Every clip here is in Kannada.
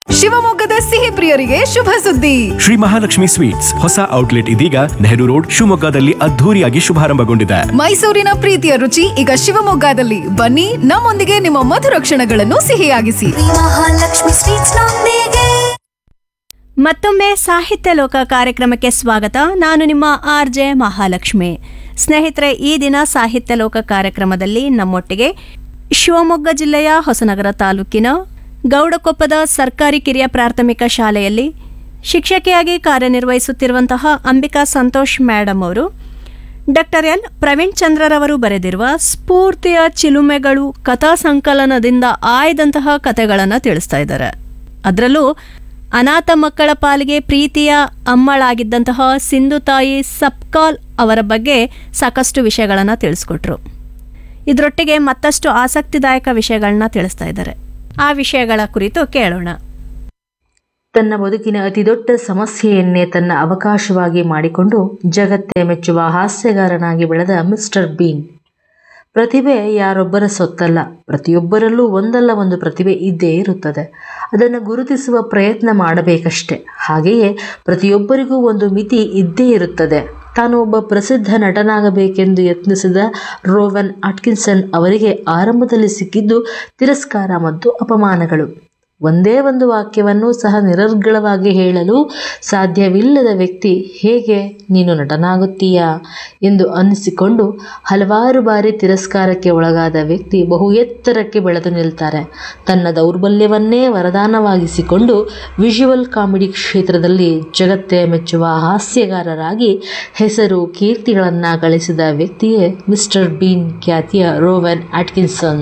ಶಿವಮೊಗ್ಗದ ಸಿಹಿ ಪ್ರಿಯರಿಗೆ ಶುಭ ಸುದ್ದಿ ಶ್ರೀ ಮಹಾಲಕ್ಷ್ಮಿ ಸ್ವೀಟ್ಸ್ ಹೊಸ ಔಟ್ಲೆಟ್ ಇದೀಗ ನೆಹರು ರೋಡ್ ಶಿವಮೊಗ್ಗದಲ್ಲಿ ಅದ್ಧೂರಿಯಾಗಿ ಶುಭಾರಂಭಗೊಂಡಿದೆ ಮೈಸೂರಿನ ಪ್ರೀತಿಯ ರುಚಿ ಈಗ ಶಿವಮೊಗ್ಗದಲ್ಲಿ ಬನ್ನಿ ನಮ್ಮೊಂದಿಗೆ ನಿಮ್ಮ ಮಧುರ ಕ್ಷಣಗಳನ್ನು ಸಿಹಿಯಾಗಿಸಿ ಮಹಾಲಕ್ಷ್ಮಿ ಸ್ವೀಟ್ಸ್ ನೊಂದಿಗೆ ಮತ್ತೊಮ್ಮೆ ಸಾಹಿತ್ಯ ಲೋಕ ಕಾರ್ಯಕ್ರಮಕ್ಕೆ ಸ್ವಾಗತ ನಾನು ನಿಮ್ಮ ಆರ್ ಜೆ ಮಹಾಲಕ್ಷ್ಮಿ ಸ್ನೇಹಿತರೆ ಈ ದಿನ ಸಾಹಿತ್ಯ ಲೋಕ ಕಾರ್ಯಕ್ರಮದಲ್ಲಿ ನಮ್ಮೊಟ್ಟಿಗೆ ಶಿವಮೊಗ್ಗ ಜಿಲ್ಲೆಯ ಹೊಸನಗರ ತಾಲೂಕಿನ ಗೌಡಕೊಪ್ಪದ ಸರ್ಕಾರಿ ಕಿರಿಯ ಪ್ರಾಥಮಿಕ ಶಾಲೆಯಲ್ಲಿ ಶಿಕ್ಷಕಿಯಾಗಿ ಕಾರ್ಯನಿರ್ವಹಿಸುತ್ತಿರುವಂತಹ ಅಂಬಿಕಾ ಸಂತೋಷ್ ಮೇಡಮ್ ಅವರು ಡಾಕ್ಟರ್ ಎಲ್ ಪ್ರವೀಣ್ ಚಂದ್ರರವರು ಬರೆದಿರುವ ಸ್ಫೂರ್ತಿಯ ಚಿಲುಮೆಗಳು ಕಥಾ ಸಂಕಲನದಿಂದ ಆಯ್ದಂತಹ ಕಥೆಗಳನ್ನು ತಿಳಿಸ್ತಾ ಇದ್ದಾರೆ ಅದರಲ್ಲೂ ಅನಾಥ ಮಕ್ಕಳ ಪಾಲಿಗೆ ಪ್ರೀತಿಯ ಅಮ್ಮಳಾಗಿದ್ದಂತಹ ಸಿಂಧು ತಾಯಿ ಸಪ್ಕಾಲ್ ಅವರ ಬಗ್ಗೆ ಸಾಕಷ್ಟು ವಿಷಯಗಳನ್ನು ತಿಳಿಸ್ಕೊಟ್ರು ಇದರೊಟ್ಟಿಗೆ ಮತ್ತಷ್ಟು ಆಸಕ್ತಿದಾಯಕ ವಿಷಯಗಳನ್ನ ತಿಳಿಸ್ತಾ ಇದ್ದಾರೆ ಆ ವಿಷಯಗಳ ಕುರಿತು ಕೇಳೋಣ ತನ್ನ ಬದುಕಿನ ಅತಿದೊಡ್ಡ ಸಮಸ್ಯೆಯನ್ನೇ ತನ್ನ ಅವಕಾಶವಾಗಿ ಮಾಡಿಕೊಂಡು ಜಗತ್ತೇ ಮೆಚ್ಚುವ ಹಾಸ್ಯಗಾರನಾಗಿ ಬೆಳೆದ ಮಿಸ್ಟರ್ ಬೀನ್ ಪ್ರತಿಭೆ ಯಾರೊಬ್ಬರ ಸೊತ್ತಲ್ಲ ಪ್ರತಿಯೊಬ್ಬರಲ್ಲೂ ಒಂದಲ್ಲ ಒಂದು ಪ್ರತಿಭೆ ಇದ್ದೇ ಇರುತ್ತದೆ ಅದನ್ನು ಗುರುತಿಸುವ ಪ್ರಯತ್ನ ಮಾಡಬೇಕಷ್ಟೆ ಹಾಗೆಯೇ ಪ್ರತಿಯೊಬ್ಬರಿಗೂ ಒಂದು ಮಿತಿ ಇದ್ದೇ ಇರುತ್ತದೆ ತಾನು ಒಬ್ಬ ಪ್ರಸಿದ್ಧ ನಟನಾಗಬೇಕೆಂದು ಯತ್ನಿಸಿದ ರೋವನ್ ಅಟ್ಕಿನ್ಸನ್ ಅವರಿಗೆ ಆರಂಭದಲ್ಲಿ ಸಿಕ್ಕಿದ್ದು ತಿರಸ್ಕಾರ ಮತ್ತು ಅಪಮಾನಗಳು ಒಂದೇ ಒಂದು ವಾಕ್ಯವನ್ನು ಸಹ ನಿರರ್ಗಳವಾಗಿ ಹೇಳಲು ಸಾಧ್ಯವಿಲ್ಲದ ವ್ಯಕ್ತಿ ಹೇಗೆ ನೀನು ನಟನಾಗುತ್ತೀಯಾ ಎಂದು ಅನ್ನಿಸಿಕೊಂಡು ಹಲವಾರು ಬಾರಿ ತಿರಸ್ಕಾರಕ್ಕೆ ಒಳಗಾದ ವ್ಯಕ್ತಿ ಬಹು ಎತ್ತರಕ್ಕೆ ಬೆಳೆದು ನಿಲ್ತಾರೆ ತನ್ನ ದೌರ್ಬಲ್ಯವನ್ನೇ ವರದಾನವಾಗಿಸಿಕೊಂಡು ವಿಜುವಲ್ ಕಾಮಿಡಿ ಕ್ಷೇತ್ರದಲ್ಲಿ ಜಗತ್ತೇ ಮೆಚ್ಚುವ ಹಾಸ್ಯಗಾರರಾಗಿ ಹೆಸರು ಕೀರ್ತಿಗಳನ್ನು ಗಳಿಸಿದ ವ್ಯಕ್ತಿಯೇ ಮಿಸ್ಟರ್ ಬೀನ್ ಖ್ಯಾತಿಯ ರೋವನ್ ಅಟ್ಕಿನ್ಸನ್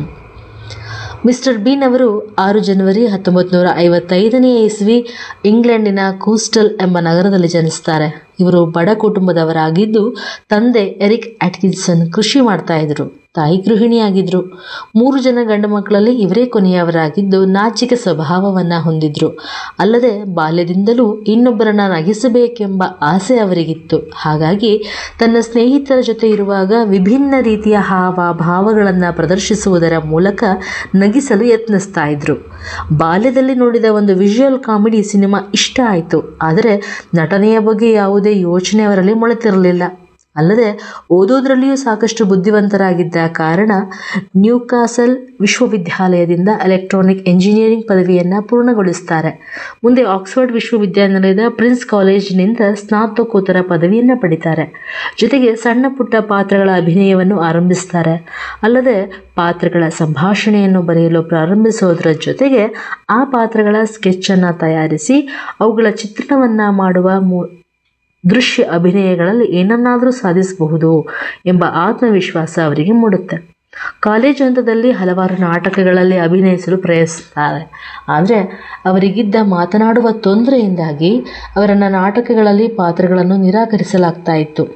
ಮಿಸ್ಟರ್ ಬೀನ್ ಅವರು ಆರು ಜನವರಿ ಹತ್ತೊಂಬತ್ತು ನೂರ ಐವತ್ತೈದನೆಯ ಇಸ್ವಿ ಇಂಗ್ಲೆಂಡಿನ ಕೂಸ್ಟಲ್ ಎಂಬ ನಗರದಲ್ಲಿ ಜನಿಸ್ತಾರೆ ಇವರು ಬಡ ಕುಟುಂಬದವರಾಗಿದ್ದು ತಂದೆ ಎರಿಕ್ ಅಟ್ಕಿನ್ಸನ್ ಕೃಷಿ ಮಾಡ್ತಾ ಇದ್ರು ತಾಯಿ ಗೃಹಿಣಿಯಾಗಿದ್ರು ಮೂರು ಜನ ಗಂಡು ಮಕ್ಕಳಲ್ಲಿ ಇವರೇ ಕೊನೆಯವರಾಗಿದ್ದು ನಾಚಿಕೆ ಸ್ವಭಾವವನ್ನು ಹೊಂದಿದ್ರು ಅಲ್ಲದೆ ಬಾಲ್ಯದಿಂದಲೂ ಇನ್ನೊಬ್ಬರನ್ನ ನಗಿಸಬೇಕೆಂಬ ಆಸೆ ಅವರಿಗಿತ್ತು ಹಾಗಾಗಿ ತನ್ನ ಸ್ನೇಹಿತರ ಜೊತೆ ಇರುವಾಗ ವಿಭಿನ್ನ ರೀತಿಯ ಹಾವ ಭಾವಗಳನ್ನು ಪ್ರದರ್ಶಿಸುವುದರ ಮೂಲಕ ನಗಿಸಲು ಯತ್ನಿಸ್ತಾ ಇದ್ರು ಬಾಲ್ಯದಲ್ಲಿ ನೋಡಿದ ಒಂದು ವಿಜುವಲ್ ಕಾಮಿಡಿ ಸಿನಿಮಾ ಇಷ್ಟ ಆಯಿತು ಆದರೆ ನಟನೆಯ ಬಗ್ಗೆ ಯಾವುದೇ ಯೋಚನೆ ಅವರಲ್ಲಿ ಮೊಳೆತಿರಲಿಲ್ಲ ಅಲ್ಲದೆ ಓದೋದ್ರಲ್ಲಿಯೂ ಸಾಕಷ್ಟು ಬುದ್ಧಿವಂತರಾಗಿದ್ದ ಕಾರಣ ನ್ಯೂಕಾಸಲ್ ವಿಶ್ವವಿದ್ಯಾಲಯದಿಂದ ಎಲೆಕ್ಟ್ರಾನಿಕ್ ಎಂಜಿನಿಯರಿಂಗ್ ಪದವಿಯನ್ನು ಪೂರ್ಣಗೊಳಿಸ್ತಾರೆ ಮುಂದೆ ಆಕ್ಸ್ಫರ್ಡ್ ವಿಶ್ವವಿದ್ಯಾನಿಲಯದ ಪ್ರಿನ್ಸ್ ಕಾಲೇಜಿನಿಂದ ಸ್ನಾತಕೋತ್ತರ ಪದವಿಯನ್ನು ಪಡಿತಾರೆ ಜೊತೆಗೆ ಸಣ್ಣ ಪುಟ್ಟ ಪಾತ್ರಗಳ ಅಭಿನಯವನ್ನು ಆರಂಭಿಸ್ತಾರೆ ಅಲ್ಲದೆ ಪಾತ್ರಗಳ ಸಂಭಾಷಣೆಯನ್ನು ಬರೆಯಲು ಪ್ರಾರಂಭಿಸೋದರ ಜೊತೆಗೆ ಆ ಪಾತ್ರಗಳ ಸ್ಕೆಚ್ಚನ್ನು ತಯಾರಿಸಿ ಅವುಗಳ ಚಿತ್ರಣವನ್ನು ಮಾಡುವ ಮೂ ದೃಶ್ಯ ಅಭಿನಯಗಳಲ್ಲಿ ಏನನ್ನಾದರೂ ಸಾಧಿಸಬಹುದು ಎಂಬ ಆತ್ಮವಿಶ್ವಾಸ ಅವರಿಗೆ ಮೂಡುತ್ತೆ ಕಾಲೇಜು ಹಂತದಲ್ಲಿ ಹಲವಾರು ನಾಟಕಗಳಲ್ಲಿ ಅಭಿನಯಿಸಲು ಪ್ರಯತ್ನಿಸ್ತಾರೆ ಆದರೆ ಅವರಿಗಿದ್ದ ಮಾತನಾಡುವ ತೊಂದರೆಯಿಂದಾಗಿ ಅವರನ್ನು ನಾಟಕಗಳಲ್ಲಿ ಪಾತ್ರಗಳನ್ನು ನಿರಾಕರಿಸಲಾಗ್ತಾ ಇತ್ತು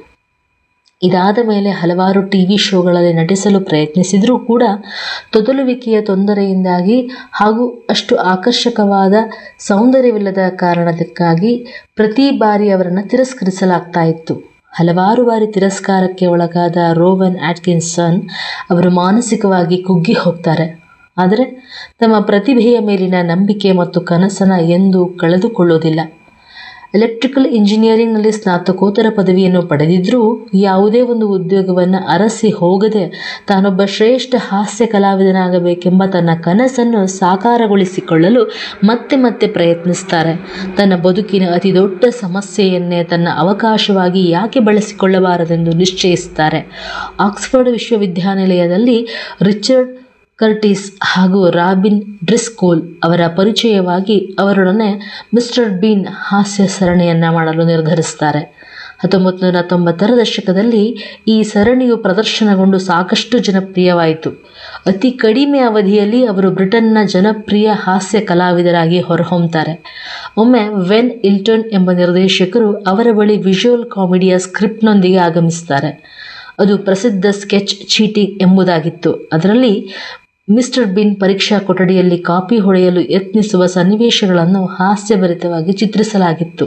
ಇದಾದ ಮೇಲೆ ಹಲವಾರು ಟಿ ವಿ ಶೋಗಳಲ್ಲಿ ನಟಿಸಲು ಪ್ರಯತ್ನಿಸಿದರೂ ಕೂಡ ತೊದಲುವಿಕೆಯ ತೊಂದರೆಯಿಂದಾಗಿ ಹಾಗೂ ಅಷ್ಟು ಆಕರ್ಷಕವಾದ ಸೌಂದರ್ಯವಿಲ್ಲದ ಕಾರಣದಕ್ಕಾಗಿ ಪ್ರತಿ ಬಾರಿ ಅವರನ್ನು ತಿರಸ್ಕರಿಸಲಾಗ್ತಾ ಇತ್ತು ಹಲವಾರು ಬಾರಿ ತಿರಸ್ಕಾರಕ್ಕೆ ಒಳಗಾದ ರೋವನ್ ಆಟ್ಕಿನ್ಸನ್ ಅವರು ಮಾನಸಿಕವಾಗಿ ಕುಗ್ಗಿ ಹೋಗ್ತಾರೆ ಆದರೆ ತಮ್ಮ ಪ್ರತಿಭೆಯ ಮೇಲಿನ ನಂಬಿಕೆ ಮತ್ತು ಕನಸನ್ನು ಎಂದೂ ಕಳೆದುಕೊಳ್ಳೋದಿಲ್ಲ ಎಲೆಕ್ಟ್ರಿಕಲ್ ಇಂಜಿನಿಯರಿಂಗ್ನಲ್ಲಿ ಸ್ನಾತಕೋತ್ತರ ಪದವಿಯನ್ನು ಪಡೆದಿದ್ದರೂ ಯಾವುದೇ ಒಂದು ಉದ್ಯೋಗವನ್ನು ಅರಸಿ ಹೋಗದೆ ತಾನೊಬ್ಬ ಶ್ರೇಷ್ಠ ಹಾಸ್ಯ ಕಲಾವಿದನಾಗಬೇಕೆಂಬ ತನ್ನ ಕನಸನ್ನು ಸಾಕಾರಗೊಳಿಸಿಕೊಳ್ಳಲು ಮತ್ತೆ ಮತ್ತೆ ಪ್ರಯತ್ನಿಸ್ತಾರೆ ತನ್ನ ಬದುಕಿನ ಅತಿ ದೊಡ್ಡ ಸಮಸ್ಯೆಯನ್ನೇ ತನ್ನ ಅವಕಾಶವಾಗಿ ಯಾಕೆ ಬಳಸಿಕೊಳ್ಳಬಾರದೆಂದು ನಿಶ್ಚಯಿಸುತ್ತಾರೆ ಆಕ್ಸ್ಫರ್ಡ್ ವಿಶ್ವವಿದ್ಯಾನಿಲಯದಲ್ಲಿ ರಿಚರ್ಡ್ ಕರ್ಟಿಸ್ ಹಾಗೂ ರಾಬಿನ್ ಡ್ರಿಸ್ಕೋಲ್ ಅವರ ಪರಿಚಯವಾಗಿ ಅವರೊಡನೆ ಮಿಸ್ಟರ್ ಬೀನ್ ಹಾಸ್ಯ ಸರಣಿಯನ್ನು ಮಾಡಲು ನಿರ್ಧರಿಸ್ತಾರೆ ಹತ್ತೊಂಬತ್ತು ನೂರ ತೊಂಬತ್ತರ ದಶಕದಲ್ಲಿ ಈ ಸರಣಿಯು ಪ್ರದರ್ಶನಗೊಂಡು ಸಾಕಷ್ಟು ಜನಪ್ರಿಯವಾಯಿತು ಅತಿ ಕಡಿಮೆ ಅವಧಿಯಲ್ಲಿ ಅವರು ಬ್ರಿಟನ್ನ ಜನಪ್ರಿಯ ಹಾಸ್ಯ ಕಲಾವಿದರಾಗಿ ಹೊರಹೊಮ್ಮುತ್ತಾರೆ ಒಮ್ಮೆ ವೆನ್ ಇಲ್ಟನ್ ಎಂಬ ನಿರ್ದೇಶಕರು ಅವರ ಬಳಿ ವಿಜುವಲ್ ಕಾಮಿಡಿಯ ಸ್ಕ್ರಿಪ್ಟ್ನೊಂದಿಗೆ ಆಗಮಿಸುತ್ತಾರೆ ಅದು ಪ್ರಸಿದ್ಧ ಸ್ಕೆಚ್ ಚೀಟಿಂಗ್ ಎಂಬುದಾಗಿತ್ತು ಅದರಲ್ಲಿ ಮಿಸ್ಟರ್ ಬಿನ್ ಪರೀಕ್ಷಾ ಕೊಠಡಿಯಲ್ಲಿ ಕಾಪಿ ಹೊಡೆಯಲು ಯತ್ನಿಸುವ ಸನ್ನಿವೇಶಗಳನ್ನು ಹಾಸ್ಯಭರಿತವಾಗಿ ಚಿತ್ರಿಸಲಾಗಿತ್ತು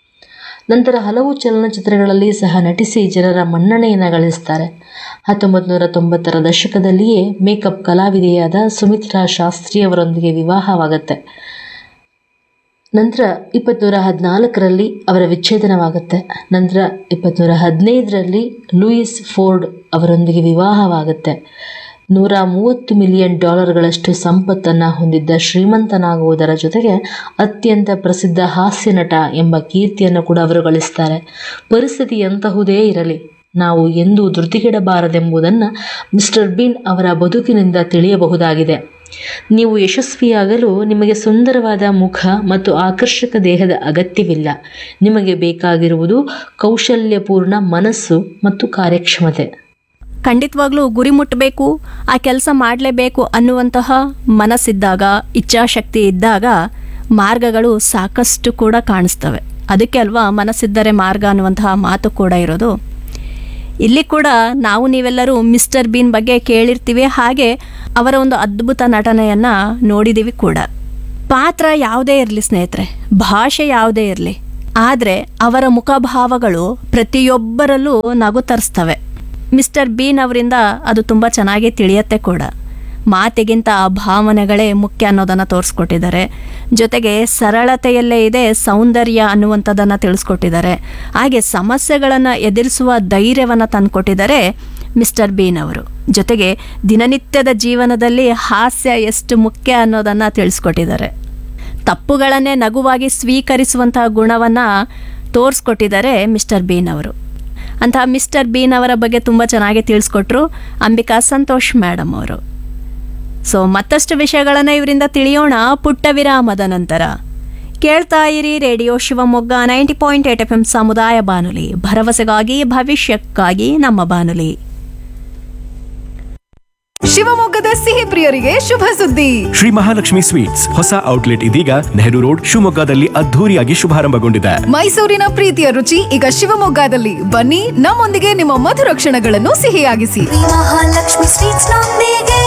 ನಂತರ ಹಲವು ಚಲನಚಿತ್ರಗಳಲ್ಲಿ ಸಹ ನಟಿಸಿ ಜನರ ಮನ್ನಣೆಯನ್ನು ಗಳಿಸ್ತಾರೆ ಹತ್ತೊಂಬತ್ತು ನೂರ ತೊಂಬತ್ತರ ದಶಕದಲ್ಲಿಯೇ ಮೇಕಪ್ ಕಲಾವಿದೆಯಾದ ಸುಮಿತ್ರಾ ಶಾಸ್ತ್ರಿ ಅವರೊಂದಿಗೆ ವಿವಾಹವಾಗುತ್ತೆ ನಂತರ ಇಪ್ಪತ್ನೂರ ಹದಿನಾಲ್ಕರಲ್ಲಿ ಅವರ ವಿಚ್ಛೇದನವಾಗುತ್ತೆ ನಂತರ ಇಪ್ಪತ್ನೂರ ಹದಿನೈದರಲ್ಲಿ ಲೂಯಿಸ್ ಫೋರ್ಡ್ ಅವರೊಂದಿಗೆ ವಿವಾಹವಾಗುತ್ತೆ ನೂರ ಮೂವತ್ತು ಮಿಲಿಯನ್ ಡಾಲರ್ಗಳಷ್ಟು ಸಂಪತ್ತನ್ನು ಹೊಂದಿದ್ದ ಶ್ರೀಮಂತನಾಗುವುದರ ಜೊತೆಗೆ ಅತ್ಯಂತ ಪ್ರಸಿದ್ಧ ಹಾಸ್ಯ ನಟ ಎಂಬ ಕೀರ್ತಿಯನ್ನು ಕೂಡ ಅವರು ಗಳಿಸ್ತಾರೆ ಪರಿಸ್ಥಿತಿ ಎಂತಹುದೇ ಇರಲಿ ನಾವು ಎಂದೂ ಧೃತಿಗೆಡಬಾರದೆಂಬುದನ್ನು ಮಿಸ್ಟರ್ ಬೀನ್ ಅವರ ಬದುಕಿನಿಂದ ತಿಳಿಯಬಹುದಾಗಿದೆ ನೀವು ಯಶಸ್ವಿಯಾಗಲು ನಿಮಗೆ ಸುಂದರವಾದ ಮುಖ ಮತ್ತು ಆಕರ್ಷಕ ದೇಹದ ಅಗತ್ಯವಿಲ್ಲ ನಿಮಗೆ ಬೇಕಾಗಿರುವುದು ಕೌಶಲ್ಯಪೂರ್ಣ ಮನಸ್ಸು ಮತ್ತು ಕಾರ್ಯಕ್ಷಮತೆ ಖಂಡಿತವಾಗ್ಲೂ ಗುರಿ ಮುಟ್ಟಬೇಕು ಆ ಕೆಲಸ ಮಾಡಲೇಬೇಕು ಅನ್ನುವಂತಹ ಮನಸ್ಸಿದ್ದಾಗ ಇಚ್ಛಾಶಕ್ತಿ ಇದ್ದಾಗ ಮಾರ್ಗಗಳು ಸಾಕಷ್ಟು ಕೂಡ ಕಾಣಿಸ್ತವೆ ಅದಕ್ಕೆ ಅಲ್ವಾ ಮನಸ್ಸಿದ್ದರೆ ಮಾರ್ಗ ಅನ್ನುವಂತಹ ಮಾತು ಕೂಡ ಇರೋದು ಇಲ್ಲಿ ಕೂಡ ನಾವು ನೀವೆಲ್ಲರೂ ಮಿಸ್ಟರ್ ಬೀನ್ ಬಗ್ಗೆ ಕೇಳಿರ್ತೀವಿ ಹಾಗೆ ಅವರ ಒಂದು ಅದ್ಭುತ ನಟನೆಯನ್ನು ನೋಡಿದ್ದೀವಿ ಕೂಡ ಪಾತ್ರ ಯಾವುದೇ ಇರಲಿ ಸ್ನೇಹಿತರೆ ಭಾಷೆ ಯಾವುದೇ ಇರಲಿ ಆದರೆ ಅವರ ಮುಖಭಾವಗಳು ಪ್ರತಿಯೊಬ್ಬರಲ್ಲೂ ನಗು ತರಿಸ್ತವೆ ಮಿಸ್ಟರ್ ಬೀನ್ ಅವರಿಂದ ಅದು ತುಂಬ ಚೆನ್ನಾಗಿ ತಿಳಿಯತ್ತೆ ಕೂಡ ಮಾತಿಗಿಂತ ಆ ಭಾವನೆಗಳೇ ಮುಖ್ಯ ಅನ್ನೋದನ್ನು ತೋರಿಸ್ಕೊಟ್ಟಿದ್ದಾರೆ ಜೊತೆಗೆ ಸರಳತೆಯಲ್ಲೇ ಇದೆ ಸೌಂದರ್ಯ ಅನ್ನುವಂಥದ್ದನ್ನು ತಿಳಿಸ್ಕೊಟ್ಟಿದ್ದಾರೆ ಹಾಗೆ ಸಮಸ್ಯೆಗಳನ್ನು ಎದುರಿಸುವ ಧೈರ್ಯವನ್ನು ತಂದುಕೊಟ್ಟಿದ್ದಾರೆ ಮಿಸ್ಟರ್ ಬೀನ್ ಅವರು ಜೊತೆಗೆ ದಿನನಿತ್ಯದ ಜೀವನದಲ್ಲಿ ಹಾಸ್ಯ ಎಷ್ಟು ಮುಖ್ಯ ಅನ್ನೋದನ್ನು ತಿಳಿಸ್ಕೊಟ್ಟಿದ್ದಾರೆ ತಪ್ಪುಗಳನ್ನೇ ನಗುವಾಗಿ ಸ್ವೀಕರಿಸುವಂತಹ ಗುಣವನ್ನು ತೋರಿಸ್ಕೊಟ್ಟಿದ್ದಾರೆ ಮಿಸ್ಟರ್ ಬೀನ್ ಅವರು ಅಂತಹ ಮಿಸ್ಟರ್ ಬೀನ್ ಅವರ ಬಗ್ಗೆ ತುಂಬ ಚೆನ್ನಾಗಿ ತಿಳಿಸ್ಕೊಟ್ರು ಅಂಬಿಕಾ ಸಂತೋಷ್ ಮೇಡಮ್ ಅವರು ಸೊ ಮತ್ತಷ್ಟು ವಿಷಯಗಳನ್ನು ಇವರಿಂದ ತಿಳಿಯೋಣ ಪುಟ್ಟ ವಿರಾಮದ ನಂತರ ಕೇಳ್ತಾ ಇರಿ radio Shivamogga ninety point eight F M ಸಮುದಾಯ ಬಾನುಲಿ ಭರವಸೆಗಾಗಿ ಭವಿಷ್ಯಕ್ಕಾಗಿ ನಮ್ಮ ಬಾನುಲಿ ಶಿವಮೊಗ್ಗದ ಸಿಹಿ ಪ್ರಿಯರಿಗೆ ಶುಭ ಸುದ್ದಿ ಶ್ರೀ ಮಹಾಲಕ್ಷ್ಮಿ ಸ್ವೀಟ್ಸ್ ಹೊಸ ಔಟ್ಲೆಟ್ ಇದೀಗ ನೆಹರು ರೋಡ್ ಶಿವಮೊಗ್ಗದಲ್ಲಿ ಅದ್ಧೂರಿಯಾಗಿ ಶುಭಾರಂಭಗೊಂಡಿದೆ ಮೈಸೂರಿನ ಪ್ರೀತಿಯ ರುಚಿ ಈಗ ಶಿವಮೊಗ್ಗದಲ್ಲಿ ಬನ್ನಿ ನಮ್ಮೊಂದಿಗೆ ನಿಮ್ಮ ಮಧುರ ಕ್ಷಣಗಳನ್ನು ಸಿಹಿಯಾಗಿಸಿ ಶ್ರೀ ಮಹಾಲಕ್ಷ್ಮಿ ಸ್ವೀಟ್ಸ್ ನೊಂದಿಗೆ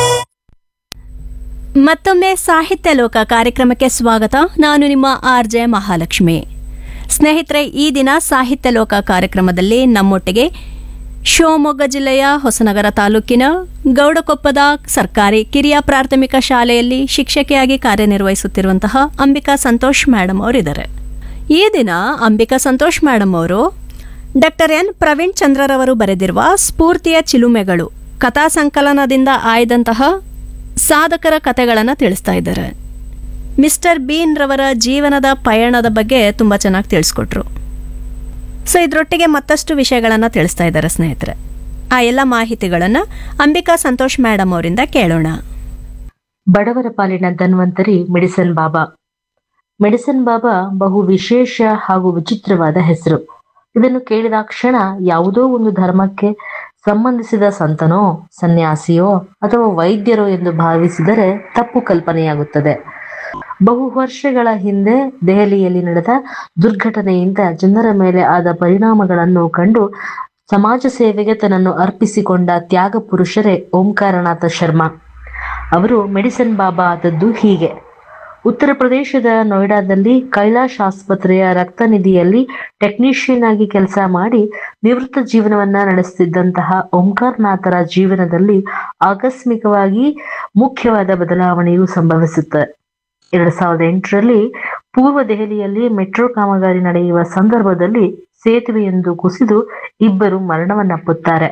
ಮತ್ತೊಮ್ಮೆ ಸಾಹಿತ್ಯ ಲೋಕ ಕಾರ್ಯಕ್ರಮಕ್ಕೆ ಸ್ವಾಗತ ನಾನು ನಿಮ್ಮ ಆರ್ ಜೆ ಮಹಾಲಕ್ಷ್ಮಿ ಸ್ನೇಹಿತರೆ ಈ ದಿನ ಸಾಹಿತ್ಯ ಲೋಕ ಕಾರ್ಯಕ್ರಮದಲ್ಲಿ ನಮ್ಮೊಟ್ಟಿಗೆ ಶಿವಮೊಗ್ಗ ಜಿಲ್ಲೆಯ ಹೊಸನಗರ ತಾಲೂಕಿನ ಗೌಡಕೊಪ್ಪದ ಸರ್ಕಾರಿ ಕಿರಿಯ ಪ್ರಾಥಮಿಕ ಶಾಲೆಯಲ್ಲಿ ಶಿಕ್ಷಕಿಯಾಗಿ ಕಾರ್ಯನಿರ್ವಹಿಸುತ್ತಿರುವಂತಹ ಅಂಬಿಕಾ ಸಂತೋಷ್ ಮೇಡಮ್ ಅವರಿದ್ದಾರೆ ಈ ದಿನ ಅಂಬಿಕಾ ಸಂತೋಷ್ ಮೇಡಮ್ ಅವರು ಡಾಕ್ಟರ್ ಎನ್ ಪ್ರವೀಣ್ ಚಂದ್ರರವರು ಬರೆದಿರುವ ಸ್ಫೂರ್ತಿಯ ಚಿಲುಮೆಗಳು ಕಥಾ ಸಂಕಲನದಿಂದ ಆಯ್ದಂತಹ ಸಾಧಕರ ಕಥೆಗಳನ್ನು ತಿಳಿಸ್ತಾ ಇದ್ದಾರೆ ಮಿಸ್ಟರ್ ಬೀನ್ ರವರ ಜೀವನದ ಪಯಣದ ಬಗ್ಗೆ ತುಂಬ ಚೆನ್ನಾಗಿ ತಿಳಿಸ್ಕೊಟ್ರು ಸೊ ಇದರೊಟ್ಟಿಗೆ ಮತ್ತಷ್ಟು ವಿಷಯಗಳನ್ನು ತಿಳಿಸ್ತಾ ಇದ್ದಾರೆ ಸ್ನೇಹಿತರೆ ಆ ಎಲ್ಲ ಮಾಹಿತಿಗಳನ್ನು ಅಂಬಿಕಾ ಸಂತೋಷ್ ಮೇಡಮ್ ಅವರಿಂದ ಕೇಳೋಣ ಬಡವರ ಪಾಲಿನ ಧನ್ವಂತರಿ ಮೆಡಿಸನ್ ಬಾಬಾ ಮೆಡಿಸನ್ ಬಾಬಾ ಬಹು ವಿಶೇಷ ಹಾಗೂ ವಿಚಿತ್ರವಾದ ಹೆಸರು ಇದನ್ನು ಕೇಳಿದ ಕ್ಷಣ ಯಾವುದೋ ಒಂದು ಧರ್ಮಕ್ಕೆ ಸಂಬಂಧಿಸಿದ ಸಂತನೋ ಸನ್ಯಾಸಿಯೋ ಅಥವಾ ವೈದ್ಯರೋ ಎಂದು ಭಾವಿಸಿದರೆ ತಪ್ಪು ಕಲ್ಪನೆಯಾಗುತ್ತದೆ ಬಹು ವರ್ಷಗಳ ಹಿಂದೆ ದೆಹಲಿಯಲ್ಲಿ ನಡೆದ ದುರ್ಘಟನೆಯಿಂದ ಜನರ ಮೇಲೆ ಆದ ಪರಿಣಾಮಗಳನ್ನು ಕಂಡು ಸಮಾಜ ಸೇವೆಗೆ ತನ್ನನ್ನು ಅರ್ಪಿಸಿಕೊಂಡ ತ್ಯಾಗ ಪುರುಷರೇ ಓಂಕಾರನಾಥ ಶರ್ಮಾ ಅವರು ಮೆಡಿಸಿನ್ ಬಾಬಾ ಆದದ್ದು ಹೀಗೆ ಉತ್ತರ ಪ್ರದೇಶದ ನೋಯ್ಡಾದಲ್ಲಿ ಕೈಲಾಶ್ ಆಸ್ಪತ್ರೆಯ ರಕ್ತ ನಿಧಿಯಲ್ಲಿ ಟೆಕ್ನಿಷಿಯನ್ ಆಗಿ ಕೆಲಸ ಮಾಡಿ ನಿವೃತ್ತ ಜೀವನವನ್ನ ನಡೆಸುತ್ತಿದ್ದಂತಹ ಓಂಕಾರ್ನಾಥರ ಜೀವನದಲ್ಲಿ ಆಕಸ್ಮಿಕವಾಗಿ ಮುಖ್ಯವಾದ ಬದಲಾವಣೆಯು ಸಂಭವಿಸುತ್ತದೆ ಎರಡ್ ಸಾವಿರದ ಎಂಟರಲ್ಲಿ ಪೂರ್ವ ದೆಹಲಿಯಲ್ಲಿ ಮೆಟ್ರೋ ಕಾಮಗಾರಿ ನಡೆಯುವ ಸಂದರ್ಭದಲ್ಲಿ ಸೇತುವೆಯೊಂದು ಕುಸಿದು ಇಬ್ಬರು ಮರಣವನ್ನಪ್ಪುತ್ತಾರೆ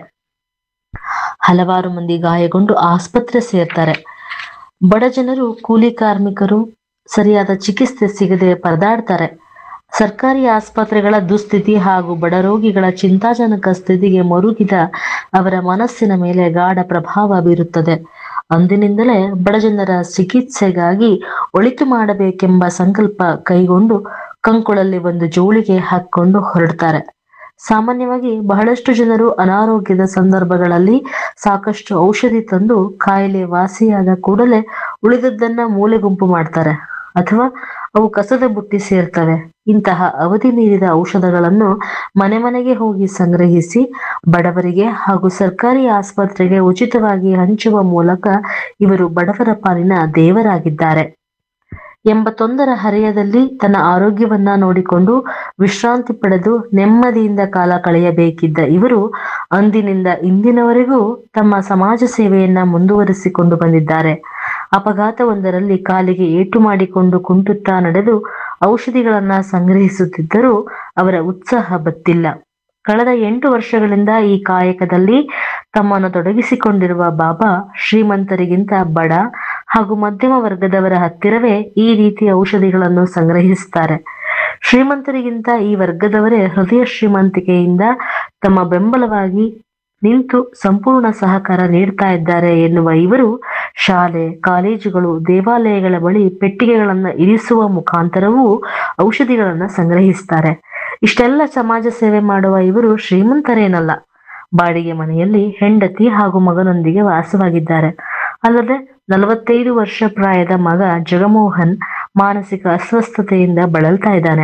ಹಲವಾರು ಮಂದಿ ಗಾಯಗೊಂಡು ಆಸ್ಪತ್ರೆ ಸೇರ್ತಾರೆ ಬಡ ಜನರು ಕೂಲಿ ಕಾರ್ಮಿಕರು ಸರಿಯಾದ ಚಿಕಿತ್ಸೆ ಸಿಗದೆ ಪರದಾಡ್ತಾರೆ ಸರ್ಕಾರಿ ಆಸ್ಪತ್ರೆಗಳ ದುಸ್ಥಿತಿ ಹಾಗೂ ಬಡ ರೋಗಿಗಳ ಚಿಂತಾಜನಕ ಸ್ಥಿತಿಗೆ ಮರುಗಿದ ಅವರ ಮನಸ್ಸಿನ ಮೇಲೆ ಗಾಢ ಪ್ರಭಾವ ಬೀರುತ್ತದೆ ಅಂದಿನಿಂದಲೇ ಬಡಜನರ ಚಿಕಿತ್ಸೆಗಾಗಿ ಒಳಿತು ಮಾಡಬೇಕೆಂಬ ಸಂಕಲ್ಪ ಕೈಗೊಂಡು ಕಂಕುಳಲ್ಲಿ ಒಂದು ಜೋಳಿಗೆ ಹಾಕೊಂಡು ಹೊರಡ್ತಾರೆ ಸಾಮಾನ್ಯವಾಗಿ ಬಹಳಷ್ಟು ಜನರು ಅನಾರೋಗ್ಯದ ಸಂದರ್ಭಗಳಲ್ಲಿ ಸಾಕಷ್ಟು ಔಷಧಿ ತಂದು ಕಾಯಿಲೆ ವಾಸಿಯಾದ ಕೂಡಲೇ ಉಳಿದದ್ದನ್ನ ಮೂಲೆ ಗುಂಪು ಮಾಡ್ತಾರೆ ಅಥವಾ ಅವು ಕಸದ ಬುಟ್ಟಿ ಸೇರ್ತವೆ ಇಂತಹ ಅವಧಿ ಮೀರಿದ ಔಷಧಗಳನ್ನು ಮನೆ ಮನೆಗೆ ಹೋಗಿ ಸಂಗ್ರಹಿಸಿ ಬಡವರಿಗೆ ಹಾಗೂ ಸರ್ಕಾರಿ ಆಸ್ಪತ್ರೆಗೆ ಉಚಿತವಾಗಿ ಹಂಚುವ ಮೂಲಕ ಇವರು ಬಡವರ ಪಾಲಿನ ದೇವರಾಗಿದ್ದಾರೆ ಎಂಬತ್ತೊಂದರ ಹರೆಯದಲ್ಲಿ ತನ್ನ ಆರೋಗ್ಯವನ್ನ ನೋಡಿಕೊಂಡು ವಿಶ್ರಾಂತಿ ಪಡೆದು ನೆಮ್ಮದಿಯಿಂದ ಕಾಲ ಕಳೆಯಬೇಕಿದ್ದ ಇವರು ಅಂದಿನಿಂದ ಇಂದಿನವರೆಗೂ ತಮ್ಮ ಸಮಾಜ ಸೇವೆಯನ್ನ ಮುಂದುವರಿಸಿಕೊಂಡು ಬಂದಿದ್ದಾರೆ ಅಪಘಾತವೊಂದರಲ್ಲಿ ಕಾಲಿಗೆ ಏಟು ಮಾಡಿಕೊಂಡು ಕುಂಟುತ್ತಾ ನಡೆದು ಔಷಧಿಗಳನ್ನ ಸಂಗ್ರಹಿಸುತ್ತಿದ್ದರೂ ಅವರ ಉತ್ಸಾಹ ಬತ್ತಿಲ್ಲ ಕಳೆದ ಎಂಟು ವರ್ಷಗಳಿಂದ ಈ ಕಾಯಕದಲ್ಲಿ ತಮ್ಮನ್ನು ತೊಡಗಿಸಿಕೊಂಡಿರುವ ಬಾಬಾ ಶ್ರೀಮಂತರಿಗಿಂತ ಬಡ ಹಾಗೂ ಮಧ್ಯಮ ವರ್ಗದವರ ಹತ್ತಿರವೇ ಈ ರೀತಿಯ ಔಷಧಿಗಳನ್ನು ಸಂಗ್ರಹಿಸುತ್ತಾರೆ ಶ್ರೀಮಂತರಿಗಿಂತ ಈ ವರ್ಗದವರೇ ಹೃದಯ ಶ್ರೀಮಂತಿಕೆಯಿಂದ ತಮ್ಮ ಬೆಂಬಲವಾಗಿ ನಿಂತು ಸಂಪೂರ್ಣ ಸಹಕಾರ ನೀಡ್ತಾ ಇದ್ದಾರೆ ಎನ್ನುವ ಇವರು ಶಾಲೆ ಕಾಲೇಜುಗಳು ದೇವಾಲಯಗಳ ಬಳಿ ಪೆಟ್ಟಿಗೆಗಳನ್ನು ಇರಿಸುವ ಮುಖಾಂತರವೂ ಔಷಧಿಗಳನ್ನು ಸಂಗ್ರಹಿಸ್ತಾರೆ ಇಷ್ಟೆಲ್ಲ ಸಮಾಜ ಸೇವೆ ಮಾಡುವ ಇವರು ಶ್ರೀಮಂತರೇನಲ್ಲ ಬಾಡಿಗೆ ಮನೆಯಲ್ಲಿ ಹೆಂಡತಿ ಹಾಗೂ ಮಗನೊಂದಿಗೆ ವಾಸವಾಗಿದ್ದಾರೆ ಅಲ್ಲದೆ ನಲವತ್ತೈದು ವರ್ಷ ಪ್ರಾಯದ ಮಗ ಜಗಮೋಹನ್ ಮಾನಸಿಕ ಅಸ್ವಸ್ಥತೆಯಿಂದ ಬಳಲ್ತಾ ಇದ್ದಾನೆ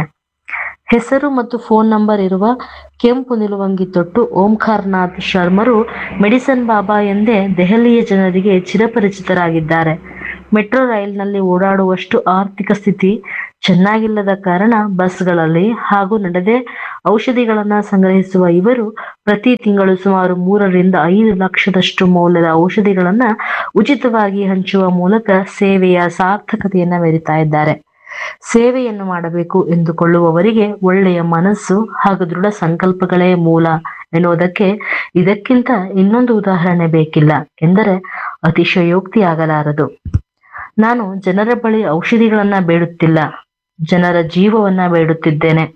ಹೆಸರು ಮತ್ತು ಫೋನ್ ನಂಬರ್ ಇರುವ ಕೆಂಪು ನಿಲುವಂಗಿ ತೊಟ್ಟು ಓಂಕಾರ್ನಾಥ್ ಶರ್ಮರು ಮೆಡಿಸನ್ ಬಾಬಾ ಎಂದೇ ದೆಹಲಿಯ ಜನರಿಗೆ ಚಿರಪರಿಚಿತರಾಗಿದ್ದಾರೆ ಮೆಟ್ರೋ ರೈಲ್ನಲ್ಲಿ ಓಡಾಡುವಷ್ಟು ಆರ್ಥಿಕ ಸ್ಥಿತಿ ಚೆನ್ನಾಗಿಲ್ಲದ ಕಾರಣ ಬಸ್ಗಳಲ್ಲಿ ಹಾಗೂ ನಡೆದೇ ಔಷಧಿಗಳನ್ನ ಸಂಗ್ರಹಿಸುವ ಇವರು ಪ್ರತಿ ತಿಂಗಳು ಸುಮಾರು ಮೂರರಿಂದ ಐದು ಲಕ್ಷದಷ್ಟು ಮೌಲ್ಯದ ಔಷಧಿಗಳನ್ನ ಉಚಿತವಾಗಿ ಹಂಚುವ ಮೂಲಕ ಸೇವೆಯ ಸಾರ್ಥಕತೆಯನ್ನ ಮೆರಿತಾ ಇದ್ದಾರೆ ಸೇವೆಯನ್ನು ಮಾಡಬೇಕು ಎಂದುಕೊಳ್ಳುವವರಿಗೆ ಒಳ್ಳೆಯ ಮನಸ್ಸು ಹಾಗೂ ದೃಢ ಸಂಕಲ್ಪಗಳೇ ಮೂಲ ಎನ್ನುವುದಕ್ಕೆ ಇದಕ್ಕಿಂತ ಇನ್ನೊಂದು ಉದಾಹರಣೆ ಬೇಕಿಲ್ಲ ಎಂದರೆ ಅತಿಶಯೋಕ್ತಿ ಆಗಲಾರದು ನಾನು ಜನರ ಬಳಿ ಔಷಧಿಗಳನ್ನ ಬೇಡುತ್ತಿಲ್ಲ ಜನರ ಜೀವವನ್ನ ಬೇಡುತ್ತಿದ್ದೇನೆ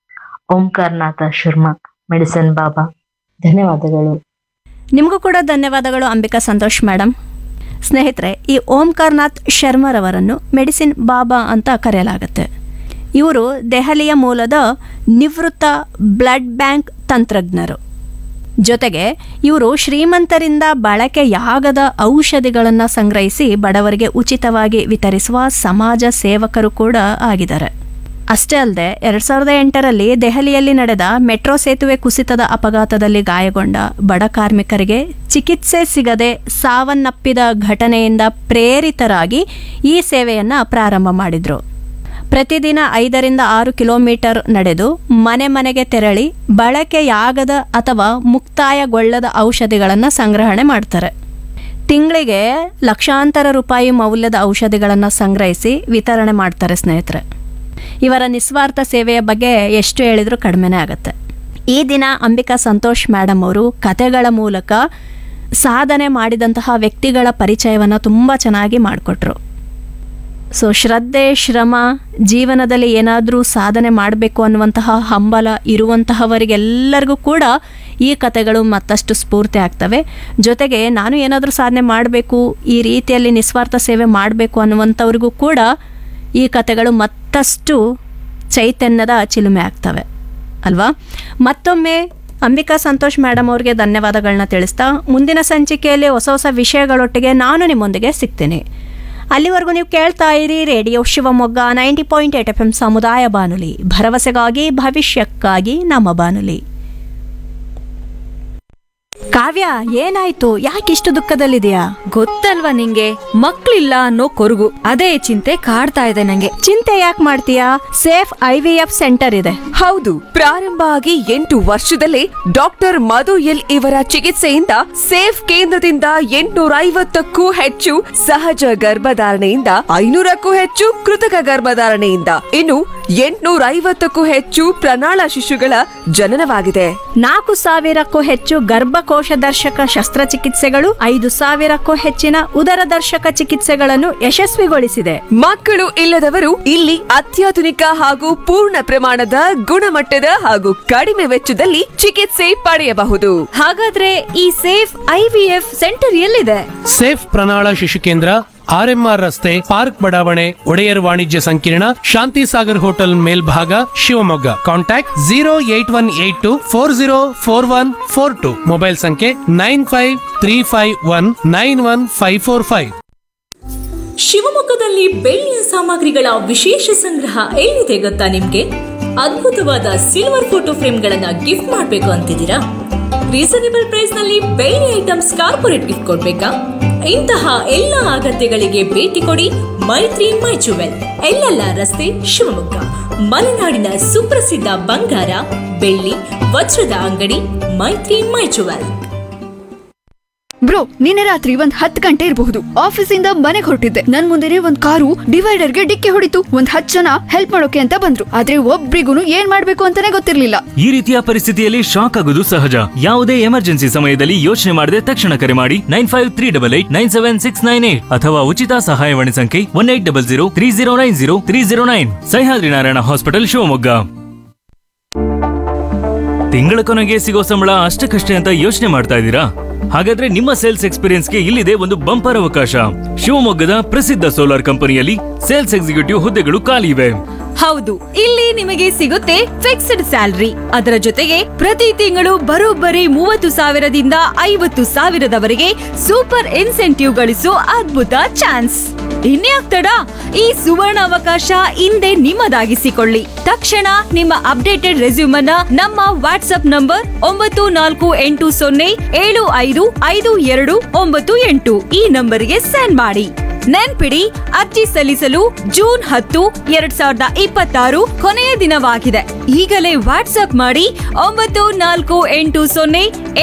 ಓಂಕಾರ್ನಾಥ ಶರ್ಮಾ ಮೆಡಿಸನ್ ಬಾಬಾ ಧನ್ಯವಾದಗಳು ನಿಮಗೂ ಕೂಡ ಧನ್ಯವಾದಗಳು ಅಂಬಿಕಾ ಸಂತೋಷ್ ಮೇಡಮ್ ಸ್ನೇಹಿತರೆ ಈ ಓಂಕಾರ್ನಾಥ್ ಶರ್ಮರವರನ್ನು ಮೆಡಿಸಿನ್ ಬಾಬಾ ಅಂತ ಕರೆಯಲಾಗುತ್ತೆ ಇವರು ದೆಹಲಿಯ ಮೂಲದ ನಿವೃತ್ತ ಬ್ಲಡ್ ಬ್ಯಾಂಕ್ ತಂತ್ರಜ್ಞರು ಜೊತೆಗೆ ಇವರು ಶ್ರೀಮಂತರಿಂದ ಬಳಕೆಯಾಗದ ಔಷಧಿಗಳನ್ನು ಸಂಗ್ರಹಿಸಿ ಬಡವರಿಗೆ ಉಚಿತವಾಗಿ ವಿತರಿಸುವ ಸಮಾಜ ಸೇವಕರು ಕೂಡ ಆಗಿದ್ದಾರೆ ಅಷ್ಟೇ ಅಲ್ಲದೆ ಎರಡ್ ಸಾವಿರದ ಎಂಟರಲ್ಲಿ ದೆಹಲಿಯಲ್ಲಿ ನಡೆದ ಮೆಟ್ರೋ ಸೇತುವೆ ಕುಸಿತದ ಅಪಘಾತದಲ್ಲಿ ಗಾಯಗೊಂಡ ಬಡ ಕಾರ್ಮಿಕರಿಗೆ ಚಿಕಿತ್ಸೆ ಸಿಗದೆ ಸಾವನ್ನಪ್ಪಿದ ಘಟನೆಯಿಂದ ಪ್ರೇರಿತರಾಗಿ ಈ ಸೇವೆಯನ್ನ ಪ್ರಾರಂಭ ಮಾಡಿದ್ರು ಪ್ರತಿದಿನ ಐದರಿಂದ ಆರು ಕಿಲೋಮೀಟರ್ ನಡೆದು ಮನೆ ಮನೆಗೆ ತೆರಳಿ ಬಳಕೆಯಾಗದ ಅಥವಾ ಮುಕ್ತಾಯಗೊಳ್ಳದ ಔಷಧಿಗಳನ್ನು ಸಂಗ್ರಹಣೆ ಮಾಡ್ತಾರೆ ತಿಂಗಳಿಗೆ ಲಕ್ಷಾಂತರ ರೂಪಾಯಿ ಮೌಲ್ಯದ ಔಷಧಿಗಳನ್ನು ಸಂಗ್ರಹಿಸಿ ವಿತರಣೆ ಮಾಡ್ತಾರೆ ಸ್ನೇಹಿತರೆ ಇವರ ನಿಸ್ವಾರ್ಥ ಸೇವೆಯ ಬಗ್ಗೆ ಎಷ್ಟು ಹೇಳಿದ್ರೂ ಕಡಿಮೆನೇ ಆಗುತ್ತೆ ಈ ದಿನ ಅಂಬಿಕಾ ಸಂತೋಷ್ ಮೇಡಮ್ ಅವರು ಕತೆಗಳ ಮೂಲಕ ಸಾಧನೆ ಮಾಡಿದಂತಹ ವ್ಯಕ್ತಿಗಳ ಪರಿಚಯವನ್ನು ತುಂಬ ಚೆನ್ನಾಗಿ ಮಾಡಿಕೊಟ್ರು ಸೊ ಶ್ರದ್ಧೆ ಶ್ರಮ ಜೀವನದಲ್ಲಿ ಏನಾದರೂ ಸಾಧನೆ ಮಾಡಬೇಕು ಅನ್ನುವಂತಹ ಹಂಬಲ ಇರುವಂತಹವರಿಗೆಲ್ಲರಿಗೂ ಕೂಡ ಈ ಕತೆಗಳು ಮತ್ತಷ್ಟು ಸ್ಫೂರ್ತಿ ಆಗ್ತವೆ ಜೊತೆಗೆ ನಾನು ಏನಾದರೂ ಸಾಧನೆ ಮಾಡಬೇಕು ಈ ರೀತಿಯಲ್ಲಿ ನಿಸ್ವಾರ್ಥ ಸೇವೆ ಮಾಡಬೇಕು ಅನ್ನುವಂಥವ್ರಿಗೂ ಕೂಡ ಈ ಕತೆಗಳು ಮತ್ತಷ್ಟು ಚೈತನ್ಯದ ಚಿಲುಮೆ ಆಗ್ತವೆ ಅಲ್ವಾ ಮತ್ತೊಮ್ಮೆ ಅಂಬಿಕಾ ಸಂತೋಷ್ ಮೇಡಮ್ ಅವ್ರಿಗೆ ಧನ್ಯವಾದಗಳನ್ನ ತಿಳಿಸ್ತಾ ಮುಂದಿನ ಸಂಚಿಕೆಯಲ್ಲಿ ಹೊಸ ಹೊಸ ವಿಷಯಗಳೊಟ್ಟಿಗೆ ನಾನು ನಿಮ್ಮೊಂದಿಗೆ ಸಿಗ್ತೀನಿ ಅಲ್ಲಿವರೆಗೂ ನೀವು ಕೇಳ್ತಾ ಇರಿ radio Shivamogga ninety point eight F M ಸಮುದಾಯ ಬಾನುಲಿ ಭರವಸೆಗಾಗಿ ಭವಿಷ್ಯಕ್ಕಾಗಿ ನಮ್ಮ ಬಾನುಲಿ ಕಾವ್ಯ ಏನಾಯ್ತು ಯಾಕಿಷ್ಟು ದುಃಖದಲ್ಲಿದೆಯಾ ಗೊತ್ತಲ್ವಾ ನಿಂಗೆ ಮಕ್ಳಿಲ್ಲ ಅನ್ನೋ ಕೊರಗು ಅದೇ ಚಿಂತೆ ಕಾಡ್ತಾ ಇದೆ ನಂಗೆ ಚಿಂತೆ ಯಾಕೆ ಮಾಡ್ತೀಯಾ safe I V F centre ಇದೆ ಹೌದು ಪ್ರಾರಂಭ ಆಗಿ ಎಂಟು ವರ್ಷದಲ್ಲೇ ಡಾಕ್ಟರ್ ಮಧು ಎಲ್ ಇವರ ಚಿಕಿತ್ಸೆಯಿಂದ ಸೇಫ್ ಕೇಂದ್ರದಿಂದ ಎಂಟುನೂರ ಐವತ್ತಕ್ಕೂ ಹೆಚ್ಚು ಸಹಜ ಗರ್ಭಧಾರಣೆಯಿಂದ ಐನೂರಕ್ಕೂ ಹೆಚ್ಚು ಕೃತಕ ಗರ್ಭಧಾರಣೆಯಿಂದ ಇನ್ನು ಎಂಟುನೂರ ಐವತ್ತಕ್ಕೂ ಹೆಚ್ಚು ಪ್ರಣಾಳ ಶಿಶುಗಳ ಜನನವಾಗಿದೆ ನಾಲ್ಕು ಸಾವಿರಕ್ಕೂ ಹೆಚ್ಚು ಗರ್ಭಕೋಶ ದರ್ಶಕ ಶಸ್ತ್ರಚಿಕಿತ್ಸೆಗಳು ಐದು ಸಾವಿರಕ್ಕೂ ಹೆಚ್ಚಿನ ಉದರ ದರ್ಶಕ ಚಿಕಿತ್ಸೆಗಳನ್ನು ಯಶಸ್ವಿಗೊಳಿಸಿದೆ ಮಕ್ಕಳು ಇಲ್ಲದವರು ಇಲ್ಲಿ ಅತ್ಯಾಧುನಿಕ ಹಾಗೂ ಪೂರ್ಣ ಪ್ರಮಾಣದ ಗುಣಮಟ್ಟದ ಹಾಗೂ ಕಡಿಮೆ ವೆಚ್ಚದಲ್ಲಿ ಚಿಕಿತ್ಸೆ ಪಡೆಯಬಹುದು ಹಾಗಾದ್ರೆ ಈ ಸೇಫ್ ಐವಿಎಫ್ ಸೆಂಟರ್ ಎಲ್ಲಿದೆ ಸೇಫ್ ಪ್ರಣಾಳ ಶಿಶು ಕೇಂದ್ರ ಆರ್ಎಂಆರ್ ರಸ್ತೆ ಪಾರ್ಕ್ ಬಡಾವಣೆ ಒಡೆಯರ್ ವಾಣಿಜ್ಯ ಸಂಕೀರ್ಣ ಶಾಂತಿ ಸಾಗರ್ ಹೋಟೆಲ್ ಮೇಲ್ಭಾಗ Shivamogga contact zero eight one eight two four zero four one four two mobile ಸಂಖ್ಯೆ nine five three five one nine one five four five ಶಿವಮೊಗ್ಗದಲ್ಲಿ ಬೆಳ್ಳಿಯ ಸಾಮಗ್ರಿಗಳ ವಿಶೇಷ ಸಂಗ್ರಹ ಎಲ್ಲಿದೆ ಗೊತ್ತಾ ನಿಮ್ಗೆ ಅದ್ಭುತವಾದ ಸಿಲ್ವರ್ ಫೋಟೋ ಫ್ರೇಮ್ಗಳನ್ನ ಗಿಫ್ಟ್ ಮಾಡಬೇಕು ಅಂತಿದ್ದೀರಾ ರೀಸನೇಬಲ್ ಪ್ರೈಸ್ ನಲ್ಲಿ ಬೆಳ್ಳಿ ಐಟಮ್ಸ್ ಕಾರ್ಪೊರೇಟ್ ಗಿಫ್ಟ್ ಕೊಡ್ಬೇಕಾ ಇಂತಹ ಎಲ್ಲ ಅಗತ್ಯಗಳಿಗೆ ಭೇಟಿ ಕೊಡಿ ಮೈತ್ರಿ ಮೈ ಜುವೆಲ್ ಎಲ್ಲೆಲ್ಲ ರಸ್ತೆ ಶಿವಮೊಗ್ಗ ಮಲೆನಾಡಿನ ಸುಪ್ರಸಿದ್ಧ ಬಂಗಾರ ಬೆಳ್ಳಿ ವಜ್ರದ ಅಂಗಡಿ ಮೈತ್ರಿ ಮೈ ಜುವೆಲ್ ಬ್ರೋ ನಿನ್ನೆ ರಾತ್ರಿ ಒಂದ್ ಹತ್ ಗಂಟೆ ಇರಬಹುದು ಆಫೀಸಿಂದ ಮನೆಗೆ ಹೊರಟಿದ್ದೆ ನನ್ ಮುಂದೆನೆ ಒಂದ್ ಕಾರು ಡಿವೈಡರ್ಗೆ ಡಿಕ್ಕಿ ಹೊಡಿತು ಒಂದ್ ಹತ್ ಜನ ಹೆಲ್ಪ್ ಮಾಡೋಕೆ ಅಂತ ಬಂದ್ರು ಆದ್ರೆ ಒಬ್ರಿಗೂ ಏನ್ ಮಾಡ್ಬೇಕು ಅಂತಾನೆ ಗೊತ್ತಿರ್ಲಿಲ್ಲ ಈ ರೀತಿಯ ಪರಿಸ್ಥಿತಿಯಲ್ಲಿ ಶಾಕ್ ಆಗೋದು ಸಹಜ ಯಾವುದೇ ಎಮರ್ಜೆನ್ಸಿ ಸಮಯದಲ್ಲಿ ಯೋಚನೆ ಮಾಡದೆ ತಕ್ಷಣ ಕರೆ ಮಾಡಿ nine five three double eight nine seven six nine eight ಅಥವಾ ಉಚಿತ ಸಹಾಯವಾಣಿ ಸಂಖ್ಯೆ one eight double zero three zero nine zero three zero nine Sahyadri Narayana hospital Shivamogga ತಿಂಗಳ ಕೊನೆಗೆ ಸಿಗೋ ಸಂಬಳ ಅಷ್ಟಕ್ಕಷ್ಟೇ ಅಂತ ಯೋಚನೆ ಮಾಡ್ತಾ ಇದ್ದೀರಾ ಹಾಗಾದ್ರೆ ನಿಮ್ಮ ಸೇಲ್ಸ್ ಎಕ್ಸ್ಪೀರಿಯನ್ಸ್ಗೆ ಇಲ್ಲಿದೆ ಒಂದು ಬಂಪರ್ ಅವಕಾಶ ಶಿವಮೊಗ್ಗದ ಪ್ರಸಿದ್ಧ ಸೋಲಾರ್ ಕಂಪನಿಯಲ್ಲಿ ಸೇಲ್ಸ್ ಎಕ್ಸಿಕ್ಯೂಟಿವ್ ಹುದ್ದೆಗಳು ಖಾಲಿ ಇವೆ ಹೌದು ಇಲ್ಲಿ ನಿಮಗೆ ಸಿಗುತ್ತೆ ಫಿಕ್ಸ್ಡ್ ಸ್ಯಾಲರಿ ಅದರ ಜೊತೆಗೆ ಪ್ರತಿ ತಿಂಗಳು ಬರೋಬ್ಬರಿ ಮೂವತ್ತು ಸಾವಿರದಿಂದ ಐವತ್ತು ಸಾವಿರದವರೆಗೆ ಸೂಪರ್ ಇನ್ಸೆಂಟಿವ್ ಗಳಿಸೋ ಅದ್ಭುತ ಚಾನ್ಸ್ ಇನ್ಯಾಕ್ ತಡ ಈ ಸುವರ್ಣ ಅವಕಾಶ ಹಿಂದೆ ನಿಮ್ಮದಾಗಿಸಿಕೊಳ್ಳಿ ತಕ್ಷಣ ನಿಮ್ಮ ಅಪ್ಡೇಟೆಡ್ ರೆಸ್ಯೂಮನ್ನ ನಮ್ಮ ವಾಟ್ಸ್ಆಪ್ ನಂಬರ್ ಒಂಬತ್ತು ನಾಲ್ಕು ಎಂಟು ಸೊನ್ನೆ ಏಳು ಐದು ಐದು ಎರಡು ಒಂಬತ್ತು ಎಂಟು ಈ ನಂಬರಿಗೆ ಸೆಂಡ್ ಮಾಡಿ ನೆನ್ಪಿಡಿ ಅರ್ಜಿ ಸಲ್ಲಿಸಲು ಜೂನ್ ಹತ್ತು ಎರಡ್ ಸಾವಿರದ ಇಪ್ಪತ್ತಾರು ಕೊನೆಯ ದಿನವಾಗಿದೆ ಈಗಲೇ ವಾಟ್ಸ್ಆಪ್ ಮಾಡಿ ಒಂಬತ್ತು ನಾಲ್ಕು ಎಂಟು ಸೊನ್ನೆ